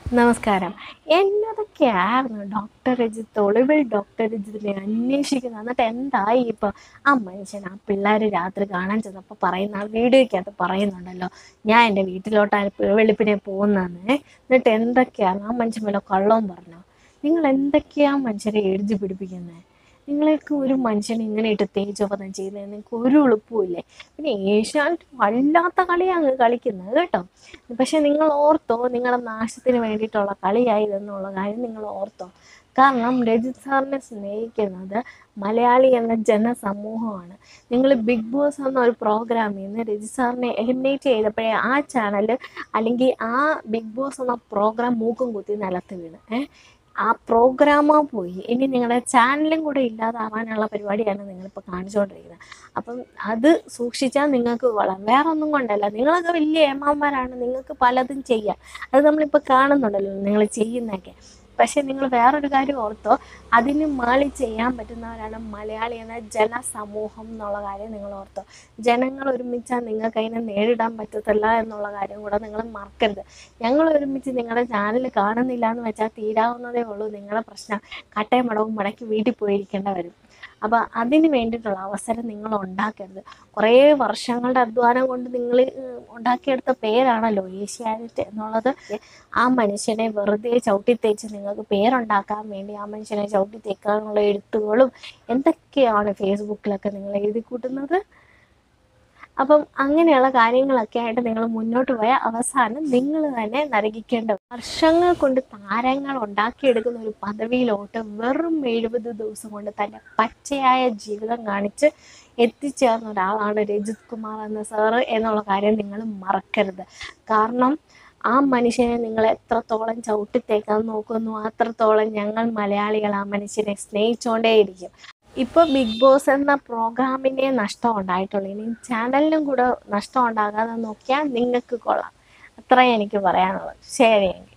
നമസ്കാരം എന്നതൊക്കെയായിരുന്നു ഡോക്ടർ രജിത്ത് ഒളിവിൽ ഡോക്ടർ രജിത്തിനെ അന്വേഷിക്കുന്നത് എന്നിട്ട് എന്തായി ഇപ്പോൾ ആ മനുഷ്യൻ ആ പിള്ളേർ രാത്രി കാണാൻ ചെന്നപ്പോൾ പറയുന്ന ആ വീഡിയോയ്ക്കകത്ത് പറയുന്നുണ്ടല്ലോ ഞാൻ എൻ്റെ വീട്ടിലോട്ടാണ് ഇപ്പൊ വെളുപ്പിനെ പോകുന്നതെന്ന് എന്നിട്ട് എന്തൊക്കെയാണ് ആ മനുഷ്യൻ വല്ല കള്ളവും പറഞ്ഞോ നിങ്ങൾ എന്തൊക്കെയാണ് മനുഷ്യരെ എഴുതി പിടിപ്പിക്കുന്നത് നിങ്ങൾക്ക് ഒരു മനുഷ്യനെ ഇങ്ങനെ ഇട്ട് തേജോപതം ചെയ്യുന്നതിന് നിങ്ങൾക്ക് ഒരു എളുപ്പമില്ലേ പിന്നെ ഏഷ്യാനെറ്റ് വല്ലാത്ത കളിയാണ് കളിക്കുന്നത് കേട്ടോ പക്ഷെ നിങ്ങൾ ഓർത്തോ നിങ്ങളുടെ നാശത്തിന് വേണ്ടിയിട്ടുള്ള കളിയായതെന്നുള്ള കാര്യം നിങ്ങൾ ഓർത്തോ കാരണം രജിത് സാറിനെ സ്നേഹിക്കുന്നത് മലയാളി എന്ന ജനസമൂഹമാണ് നിങ്ങൾ ബിഗ് ബോസ് എന്ന ഒരു പ്രോഗ്രാമിൽ നിന്ന് രജിത് സാറിനെ എലിമിനേറ്റ് ചെയ്തപ്പോഴേ ആ ചാനൽ അല്ലെങ്കിൽ ആ ബിഗ് ബോസ് എന്ന പ്രോഗ്രാം മൂക്കും കുത്തി നിലത്ത് വീണ് ഏഹ് ആ പ്രോഗ്രാമോ പോയി ഇനി നിങ്ങളുടെ ചാനലും കൂടെ ഇല്ലാതാവാനുള്ള പരിപാടിയാണ് നിങ്ങളിപ്പോൾ കാണിച്ചുകൊണ്ടിരിക്കുന്നത് അപ്പം അത് സൂക്ഷിച്ചാൽ നിങ്ങൾക്ക് കൊള്ളാം വേറെ ഒന്നും കൊണ്ടല്ല നിങ്ങളൊക്കെ വലിയ ഏമാന്മാരാണ് നിങ്ങൾക്ക് പലതും ചെയ്യാം അത് നമ്മളിപ്പോൾ കാണുന്നുണ്ടല്ലോ നിങ്ങൾ ചെയ്യുന്നതൊക്കെ പക്ഷേ നിങ്ങൾ വേറൊരു കാര്യം ഓർത്തോ അതിന് മാളി ചെയ്യാൻ പറ്റുന്നവരാണ് മലയാളി എന്ന ജനസമൂഹം എന്നുള്ള കാര്യം നിങ്ങൾ ഓർത്തോ ജനങ്ങൾ ഒരുമിച്ചാൽ നിങ്ങൾക്ക് അതിനെ നേരിടാൻ പറ്റത്തില്ല എന്നുള്ള കാര്യം കൂടെ നിങ്ങൾ മറക്കരുത് ഞങ്ങൾ ഒരുമിച്ച് നിങ്ങളുടെ ചാനൽ കാണുന്നില്ല എന്ന് വെച്ചാൽ തീരാവുന്നതേ ഉള്ളൂ നിങ്ങളുടെ പ്രശ്നം കട്ടയും മടവും മടക്കി വീട്ടിൽ പോയിരിക്കേണ്ട വരും അപ്പോൾ അതിന് വേണ്ടിയിട്ടുള്ള അവസരം നിങ്ങൾ ഉണ്ടാക്കരുത് കുറേ വർഷങ്ങളുടെ അധ്വാനം കൊണ്ട് നിങ്ങൾ ഉണ്ടാക്കിയെടുത്ത പേരാണല്ലോ ഏഷ്യാനെറ്റ് എന്നുള്ളത് ആ മനുഷ്യനെ വെറുതെ ചവിട്ടിത്തേച്ച് നിങ്ങൾക്ക് പേരുണ്ടാക്കാൻ വേണ്ടി ആ മനുഷ്യനെ ചവിട്ടിത്തേക്കാനുള്ള എഴുത്തുകളും എന്തൊക്കെയാണ് ഫേസ്ബുക്കിലൊക്കെ നിങ്ങൾ എഴുതി കൂട്ടുന്നത് അപ്പം അങ്ങനെയുള്ള കാര്യങ്ങളൊക്കെ ആയിട്ട് നിങ്ങൾ മുന്നോട്ട് പോയ അവസാനം നിങ്ങൾ തന്നെ നരകിക്കേണ്ട വർഷങ്ങൾ കൊണ്ട് താരങ്ങൾ ഉണ്ടാക്കിയെടുക്കുന്ന ഒരു പദവിയിലോട്ട് വെറും എഴുപത് ദിവസം കൊണ്ട് തൻ്റെ പച്ചയായ ജീവിതം കാണിച്ച് എത്തിച്ചേർന്ന ഒരാളാണ് രജിത് കുമാർ എന്ന സാറ് എന്നുള്ള കാര്യം നിങ്ങൾ മറക്കരുത് കാരണം ആ മനുഷ്യനെ നിങ്ങൾ എത്രത്തോളം ചവിട്ടിത്തേക്കാൻ നോക്കുന്നു അത്രത്തോളം ഞങ്ങൾ മലയാളികൾ ആ മനുഷ്യനെ സ്നേഹിച്ചുകൊണ്ടേയിരിക്കും ഇപ്പോൾ ബിഗ് ബോസ് എന്ന പ്രോഗ്രാമിനെ നഷ്ടം ഉണ്ടായിട്ടുള്ളൂ ഇനി ചാനലിനും കൂടെ നഷ്ടം ഉണ്ടാകാതെ നോക്കിയാൽ നിങ്ങൾക്ക് കൊള്ളാം അത്രയും എനിക്ക് പറയാനുള്ളത് ശരിയെങ്കിൽ